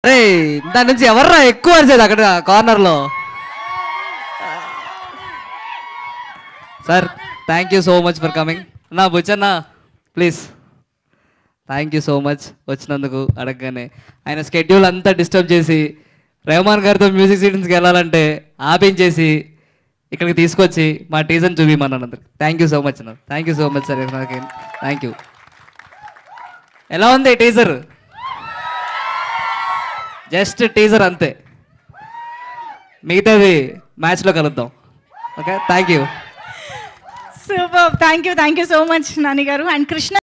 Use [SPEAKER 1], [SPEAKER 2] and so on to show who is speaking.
[SPEAKER 1] అరే దాని నుంచి ఎవర్రా ఎక్కువ అరిసేది అక్కడ కార్నర్లో sir thank you so much for coming నా Buchanna please thank you so much వచ్చినందుకు అడగగానే ఆయన స్కెడ్యూల్ అంతా డిస్టర్బ్ చేసి రెహమాన్ గారితో మ్యూజిక్ సీటింగ్స్కి వెళ్ళాలంటే ఆపించేసి ఇక్కడికి తీసుకొచ్చి మా టీజర్ని చూపిమన్నందుకు థ్యాంక్ యూ సో మచ్ అన్న thank you so much sir thank you ఎలా ఉంది టీజర్ జస్ట్ టీజర్ అంతే మిగతాది మ్యాచ్లో కలుద్దాం okay thank you
[SPEAKER 2] super thank you thank you so much Nani garu and Krishna